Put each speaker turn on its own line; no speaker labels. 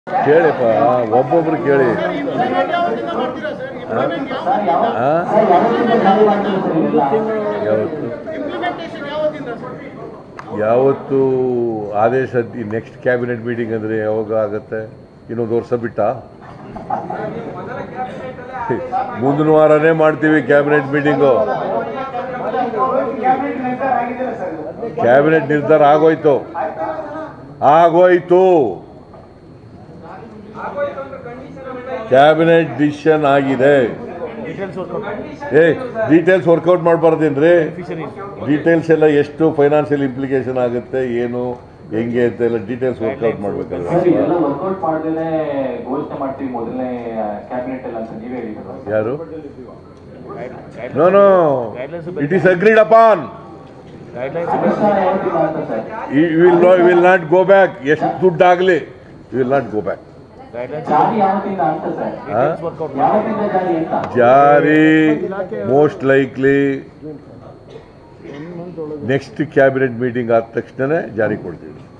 ಕೇಳಿಪ್ಪ ಒಬ್ಬೊಬ್ರು ಕೇಳಿ ಆ? ಯಾವತ್ತು ಯಾವತ್ತು ಆದೇಶ ನೆಕ್ಸ್ಟ್ ಕ್ಯಾಬಿನೆಟ್ ಮೀಟಿಂಗ್ ಅಂದರೆ ಯಾವಾಗ ಆಗುತ್ತೆ ಇನ್ನೊಂದು ವರ್ಷ ಬಿಟ್ಟ ಮುಂದಿನ ವಾರನೇ ಮಾಡ್ತೀವಿ ಕ್ಯಾಬಿನೆಟ್ ಮೀಟಿಂಗು ಕ್ಯಾಬಿನೆಟ್ ನಿರ್ಧಾರ ಆಗೋಯ್ತು ಆಗೋಯ್ತು ಕ್ಯಾಬಿನೆಟ್ ಡಿಸಿಷನ್ ಆಗಿದೆ ಏ ಡೀಟೇಲ್ಸ್ ವರ್ಕೌಟ್ ಮಾಡಬಾರ್ದೇನ್ರಿ ಡೀಟೇಲ್ಸ್ ಎಲ್ಲ ಎಷ್ಟು ಫೈನಾನ್ಷಿಯಲ್ ಇಂಪ್ಲಿಕೇಶನ್ ಆಗುತ್ತೆ ಏನು ಹೆಂಗೆ ಅಂತ ಎಲ್ಲ ಡೀಟೇಲ್ಸ್ ವರ್ಕೌಟ್ ಮಾಡ್ಬೇಕಲ್ಲ
ಸರ್ ಎಲ್ಲ ವರ್ಕೌಟ್ ಮಾಡ್ದೇನೆ ಘೋಷಣೆ ಮಾಡ್ತೀವಿ ಮೊದಲನೇ ಕ್ಯಾಬಿನೆಟ್ ಅಲ್ಲಿ ಅಂತ ನೀವೇ ಹೇಳಿದ್ರು
ಯಾರು no no it is agreed upon
ಅನುಷ್ಠಾನ ಯಾವತ್ತಿಂದ ಅಂತ sir
will will not go back ಎಷ್ಟು ದುಡ್ಡಾಗಲಿ ವಿಲ್ ನಾಟ್ ಗೋ ಬ್ಯಾಕ್
ಜಾರಿ ಯಾವತ್ತಿಂದ ಅಂತ ಸರ್ ಯಾವತ್ತಿಂದ ಜಾರಿ ಅಂತ
ಜಾರಿ most likely next cabinet meeting ಆದ ತಕ್ಷಣನೇ ಜಾರಿ ಕೊಡ್ತೀವಿ